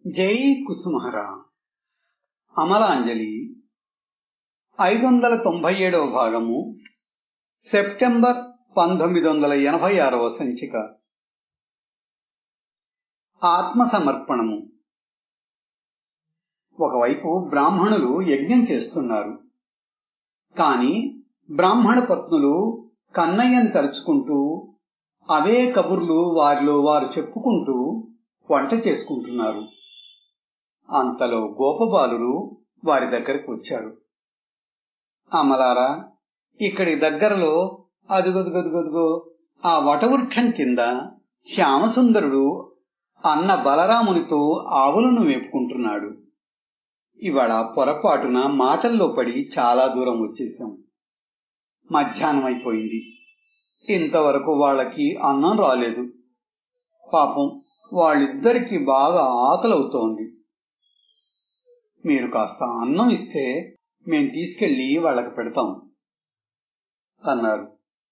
జై కుసుమహర అమలాంజలి ఐదు వందల తొంభై ఏడవ భాగము సెప్టెంబర్ పంతొమ్మిది వందల ఎనభై ఆరవ సంచిక ఆత్మ సమర్పణము ఒకవైపు బ్రాహ్మణులు యజ్ఞం చేస్తున్నారు కాని బ్రాహ్మణ పత్నులు కన్నయ్యని తలుచుకుంటూ అవే కబుర్లు వారిలో వారు చెప్పుకుంటూ వంట చేసుకుంటున్నారు అంతలో గోపబాలుడు వారి దగ్గరకు వచ్చాడు అమలారా ఇక్కడి దగ్గరలో అదుగదుగదుగదుగో ఆ వటవృక్షం కింద శ్యామసుందరుడు అన్న బలరామునితో ఆవులను మేపుకుంటున్నాడు ఇవాళ పొరపాటున మాటల్లో పడి చాలా దూరం వచ్చేశాం మధ్యాహ్నం అయిపోయింది ఇంతవరకు వాళ్ళకి అన్నం రాలేదు పాపం వాళ్ళిద్దరికి బాగా ఆకలవుతోంది మీరు కాస్త అన్నం ఇస్తే మేం తీసుకెళ్లి వాళ్ళకి పెడతాం అన్నారు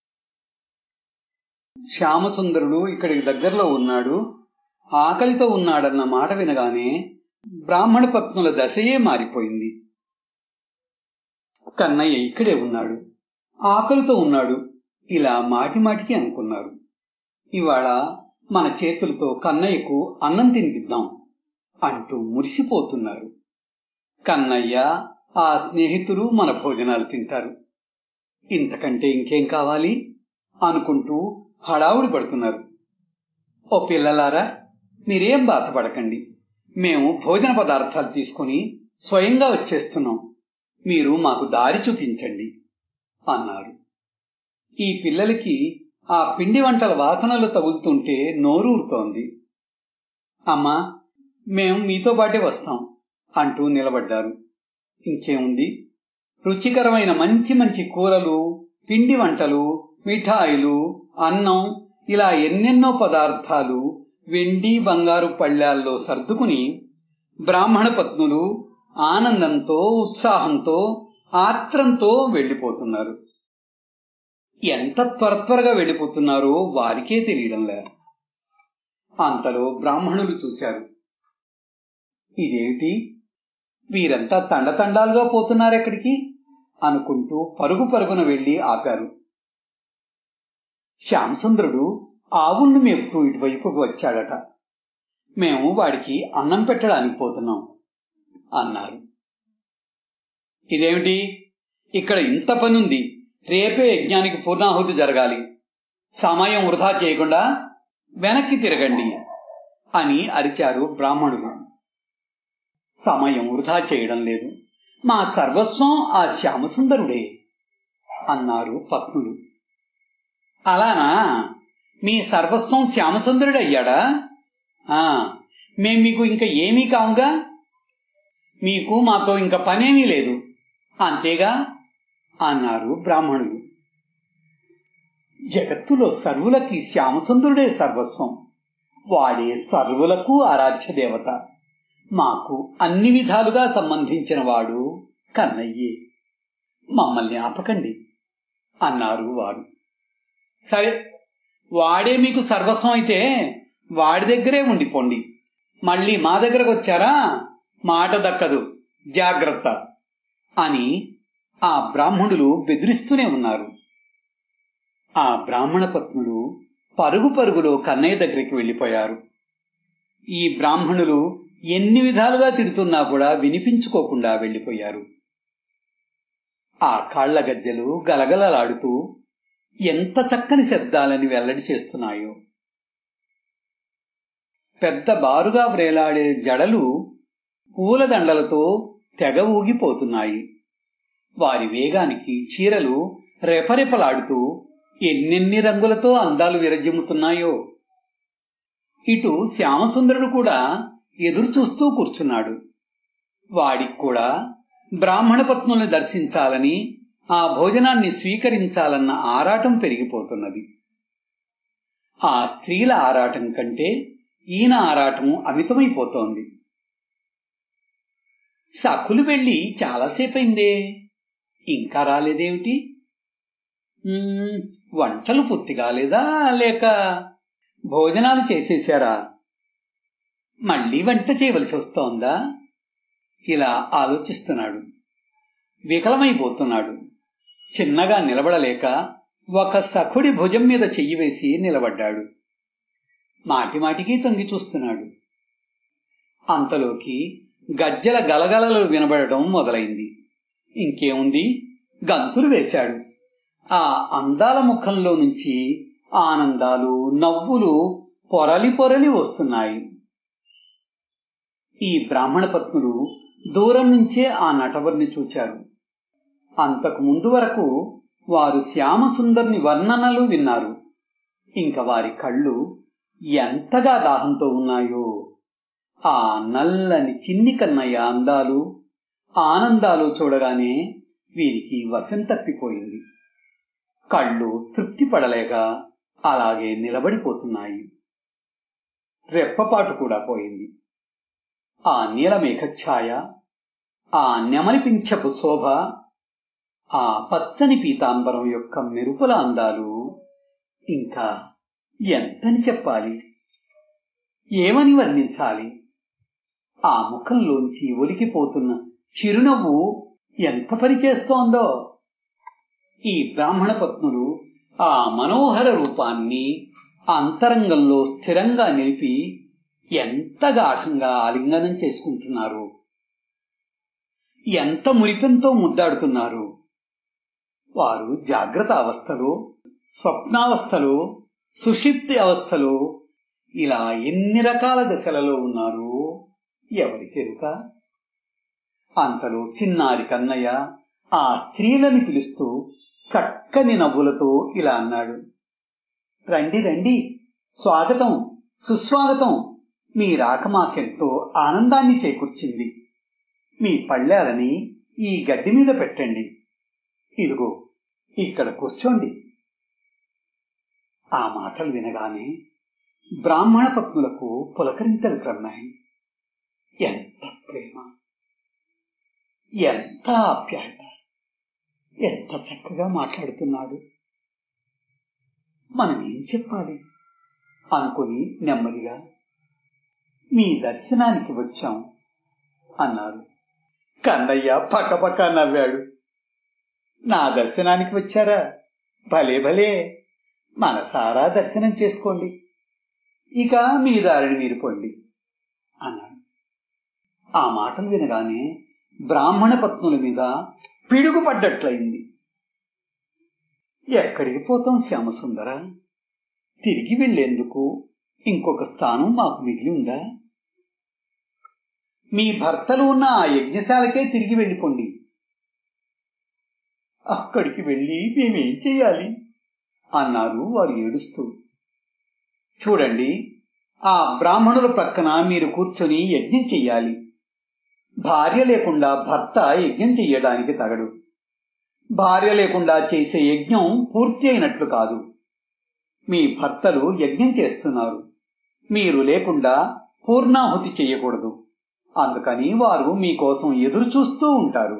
శ్యామసుందరుడు ఇక్కడికి దగ్గరలో ఉన్నాడు ఆకలితో ఉన్నాడన్న మాట వినగానే బ్రాహ్మణ పత్నుల దశయే మారిపోయింది కన్నయ్య ఇక్కడే ఉన్నాడు ఆకలితో ఉన్నాడు ఇలా మాటి మాటికి అనుకున్నారు ఇవాళ మన చేతులతో కన్నయ్యకు అన్నం తినిపిద్దాం అంటూ మురిసిపోతున్నారు కన్నయ్య ఆ స్నేహితులు మన భోజనాలు తింటారు ఇంతకంటే ఇంకేం కావాలి అనుకుంటూ హడావుడి పడుతున్నారు ఓ పిల్లలారా మీరేం బాధపడకండి మేము భోజన పదార్థాలు తీసుకుని స్వయంగా వచ్చేస్తున్నాం మీరు మాకు దారి చూపించండి అన్నారు ఈ పిల్లలకి ఆ పిండి వంటల వాసనలు తగులుతుంటే నోరూరుతోంది అమ్మా మేం మీతో పాటే వస్తాం అంటూ నిలబడ్డారు ఇంకేముంది రుచికరమైన మంచి మంచి కూరలు పిండి వంటలు మిఠాయిలు అన్నం ఇలా ఎన్నెన్నో పదార్థాలు వెండి బంగారు పళ్ళాల్లో సర్దుకుని బ్రాహ్మణ పత్నులు ఆనందంతో ఉత్సాహంతో ఆత్రంతో వెళ్లిపోతున్నారు ఎంత త్వర త్వరగా వెళ్లిపోతున్నారో వారికే తెలియడంలే అంతలో బ్రాహ్మణులు చూశారు ఇదేమిటి వీరంతా తండతండాలుగా పోతున్నారెక్కడికి అనుకుంటూ పరుగు పరుగున వెళ్లి ఆపారు శ్యామసుందరుడు ఆవులను మేపుతూ ఇటువైపుకు వచ్చాడట మేము వాడికి అన్నం పెట్టడానికి పోతున్నాం అన్నారు ఇదేమిటి ఇక్కడ ఇంత పనుంది రేపే యజ్ఞానికి పూర్ణాహుతి జరగాలి సమయం వృధా చేయకుండా వెనక్కి తిరగండి అని అరిచారు బ్రాహ్మణులు సమయం వృధా చేయడం లేదు మా సర్వస్వం ఆ శ్యామసుందరుడే అన్నారు పత్నులు అలానా మీ సర్వస్వం శ్యామసుందరుడు అయ్యాడా ఆ మేం మీకు ఇంకా ఏమీ కావుగా మీకు మాతో ఇంకా పనేమీ లేదు అంతేగా అన్నారు బ్రాహ్మణులు జగత్తులో సర్వులకి శ్యామసుందరుడే సర్వస్వం వాడే సర్వులకు ఆరాధ్య దేవత మాకు అన్ని విధాలుగా సంబంధించిన వాడు కన్నయ్యే మమ్మల్ని ఆపకండి అన్నారు వాడు సరే వాడే మీకు సర్వస్వం అయితే వాడి దగ్గరే ఉండిపోండి మళ్ళీ మా దగ్గరకు వచ్చారా మాట దక్కదు జాగ్రత్త అని ఆ బ్రాహ్మణులు బెదిరిస్తూనే ఉన్నారు ఆ బ్రాహ్మణ పత్నులు పరుగు పరుగులో కన్నయ్య దగ్గరికి వెళ్లిపోయారు ఈ బ్రాహ్మణులు ఎన్ని విధాలుగా తిడుతున్నా కూడా వినిపించుకోకుండా వెళ్లిపోయారు ఆ కాళ్ల గద్దెలు గలగలలాడుతూ ఎంత చక్కని శబ్దాలని వెల్లడి చేస్తున్నాయో పెద్ద బారుగా వ్రేలాడే జడలు పూలదండలతో తెగ ఊగిపోతున్నాయి వారి వేగానికి చీరలు రెపరెపలాడుతూ ఎన్నెన్ని రంగులతో అందాలు విరజిమ్ముతున్నాయో ఇటు శ్యామసుందరుడు కూడా ఎదురు చూస్తూ కూర్చున్నాడు వాడికి కూడా బ్రాహ్మణ పత్నుల్ని దర్శించాలని ఆ భోజనాన్ని స్వీకరించాలన్న ఆరాటం పెరిగిపోతున్నది ఆ స్త్రీల ఆరాటం కంటే ఈయన ఆరాటం అమితమైపోతోంది సక్కులు వెళ్లి చాలాసేపైందే ఇంకా రాలేదేమిటి వంటలు పూర్తి కాలేదా లేక భోజనాలు చేసేశారా మళ్ళీ వంట చేయవలసి వస్తోందా ఇలా ఆలోచిస్తున్నాడు వికలమైపోతున్నాడు చిన్నగా నిలబడలేక ఒక సఖుడి భుజం మీద చెయ్యి వేసి నిలబడ్డాడు మాటిమాటికి తొంగి చూస్తున్నాడు అంతలోకి గజ్జల గలగలలు వినబడటం మొదలైంది ఇంకేముంది గంతులు వేశాడు ఆ అందాల ముఖంలో నుంచి ఆనందాలు నవ్వులు పొరలి పొరలి వస్తున్నాయి ఈ బ్రాహ్మణ పత్నులు దూరం నుంచే ఆ నటవర్ని చూచారు అంతకు ముందు వరకు వారు శ్యామసుందర్ని వర్ణనలు విన్నారు ఇంక వారి కళ్ళు ఎంతగా దాహంతో ఉన్నాయో ఆ నల్లని చిన్ని కన్నయ్య అందాలు ఆనందాలు చూడగానే వీరికి వశం తప్పిపోయింది కళ్ళు తృప్తి పడలేక అలాగే నిలబడిపోతున్నాయి రెప్పపాటు కూడా పోయింది ఆ నీలమేఘఛాయ ఆ నెమలిపించపు శోభ ఆ పచ్చని పీతాంబరం యొక్క మెరుపుల అందాలు ఇంకా ఎంతని చెప్పాలి ఏమని వర్ణించాలి ఆ ముఖంలోంచి ఒలికిపోతున్న చిరునవ్వు ఎంత పనిచేస్తోందో ఈ బ్రాహ్మణ పత్నులు ఆ మనోహర రూపాన్ని అంతరంగంలో స్థిరంగా నిలిపి ఎంత గాఢంగా ఆలింగనం చేసుకుంటున్నారు ఎంత మురిపెంతో ముద్దాడుతున్నారు వారు జాగ్రత్త అవస్థలో స్వప్నావస్థలో సుషిప్తి అవస్థలో ఇలా ఎన్ని రకాల దశలలో ఉన్నారు ఎవరికెరుక అంతలో చిన్నారి కన్నయ్య ఆ స్త్రీలని పిలుస్తూ చక్కని నవ్వులతో ఇలా అన్నాడు రండి రండి స్వాగతం సుస్వాగతం మీ రాక మాకెంతో ఆనందాన్ని చేకూర్చింది మీ పళ్ళాలని ఈ గడ్డి మీద పెట్టండి ఇదిగో ఇక్కడ కూర్చోండి ఆ మాటలు వినగానే బ్రాహ్మణ పత్నులకు పులకరింతలు క్రమ్మాయి ఎంత ప్రేమ ఎంత ఆప్యాయత ఎంత చక్కగా మాట్లాడుతున్నాడు మనం ఏం చెప్పాలి అనుకుని నెమ్మదిగా మీ దర్శనానికి వచ్చాం అన్నారు కన్నయ్య పక్కపక్క నవ్వాడు నా దర్శనానికి వచ్చారా భలే భలే మనసారా దర్శనం చేసుకోండి ఇక మీ దారిని మీరు పొండి అన్నాడు ఆ మాటలు వినగానే బ్రాహ్మణ పత్నుల మీద పిడుగుపడ్డట్లయింది ఎక్కడికి పోతాం శ్యామసుందర తిరిగి వెళ్లేందుకు ఇంకొక స్థానం మాకు మిగిలి ఉందా మీ భర్తలు ఉన్న ఆ యజ్ఞశాలకే తిరిగి వెళ్ళిపోండి అక్కడికి వెళ్ళి మేమేం చెయ్యాలి అన్నారు వారు ఏడుస్తూ చూడండి ఆ బ్రాహ్మణుల ప్రక్కన మీరు కూర్చొని యజ్ఞం చెయ్యాలి భార్య లేకుండా భర్త యజ్ఞం చెయ్యడానికి తగడు భార్య లేకుండా చేసే యజ్ఞం పూర్తి అయినట్లు కాదు మీ భర్తలు యజ్ఞం చేస్తున్నారు మీరు లేకుండా పూర్ణాహుతి చెయ్యకూడదు అందుకని వారు మీకోసం ఎదురు చూస్తూ ఉంటారు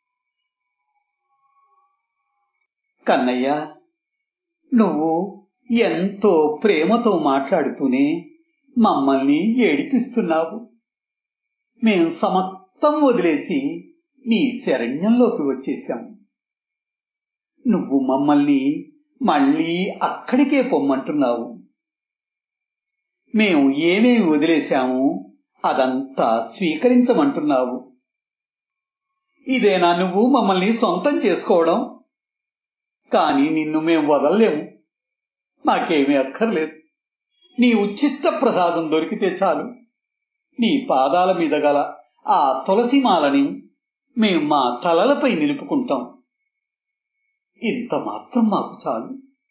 కన్నయ్య నువ్వు ఎంతో ప్రేమతో మాట్లాడుతూనే మమ్మల్ని ఏడిపిస్తున్నావు మేం సమస్తం వదిలేసి నీ శరణ్యంలోకి వచ్చేశాం నువ్వు మమ్మల్ని మళ్ళీ అక్కడికే పొమ్మంటున్నావు మేము ఏమేమి వదిలేశాము అదంతా స్వీకరించమంటున్నావు ఇదేనా నువ్వు మమ్మల్ని సొంతం చేసుకోవడం కానీ నిన్ను మేము వదలలేము నాకేమీ అక్కర్లేదు నీ ఉచ్ఛిష్ట ప్రసాదం దొరికితే చాలు నీ పాదాల మీద గల ఆ తులసిమాలని మేము మా తలలపై నిలుపుకుంటాం ఇంత మాత్రం మాకు చాలు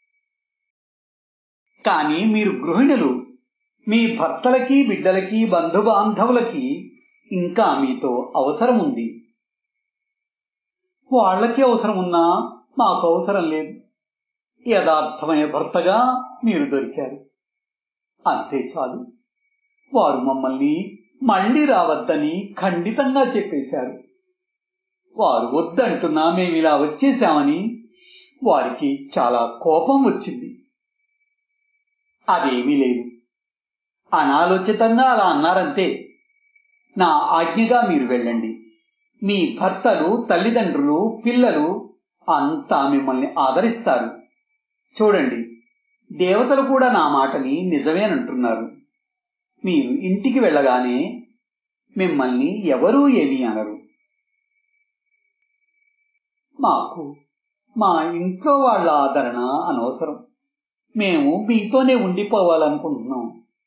కానీ మీరు గృహిణులు మీ భర్తలకి బిడ్డలకి బంధుబాంధవులకి ఇంకా మీతో అవసరం ఉంది వాళ్ళకి అవసరం ఉన్నా మాకు అవసరం లేదు యథార్థమైన భర్తగా మీరు దొరికారు అంతే చాలు వారు మమ్మల్ని మళ్ళీ రావద్దని ఖండితంగా చెప్పేశారు వారు వద్దంటున్నా మేము ఇలా వచ్చేశామని వారికి చాలా కోపం వచ్చింది అదేమీ లేదు అనాలోచితంగా అలా అన్నారంతే నా ఆజ్ఞగా మీరు వెళ్ళండి మీ భర్తలు తల్లిదండ్రులు పిల్లలు అంతా మిమ్మల్ని ఆదరిస్తారు చూడండి దేవతలు కూడా నా మాటని నిజమేనంటున్నారు మీరు ఇంటికి వెళ్ళగానే మిమ్మల్ని ఎవరూ ఏమీ అనరు మాకు మా ఇంట్లో వాళ్ళ ఆదరణ అనవసరం మేము మీతోనే ఉండిపోవాలనుకుంటున్నాం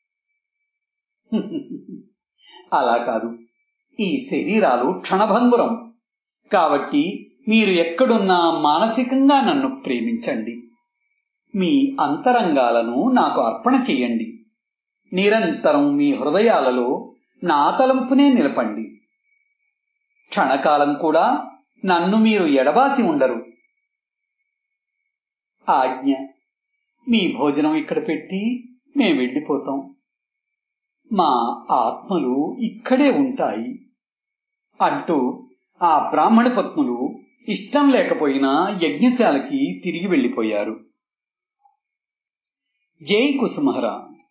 అలా కాదు ఈ శరీరాలు క్షణభంగురం కాబట్టి మీరు ఎక్కడున్నా మానసికంగా నన్ను ప్రేమించండి మీ అంతరంగాలను నాకు అర్పణ చెయ్యండి నిరంతరం మీ హృదయాలలో నా తలంపునే నిలపండి క్షణకాలం కూడా నన్ను మీరు ఎడబాసి ఉండరు ఆజ్ఞ మీ భోజనం ఇక్కడ పెట్టి మేము వెళ్ళిపోతాం మా ఆత్మలు ఇక్కడే ఉంటాయి అంటూ ఆ బ్రాహ్మణ పత్నులు ఇష్టం లేకపోయినా యజ్ఞశాలకి తిరిగి వెళ్ళిపోయారు జై కుసుమహరా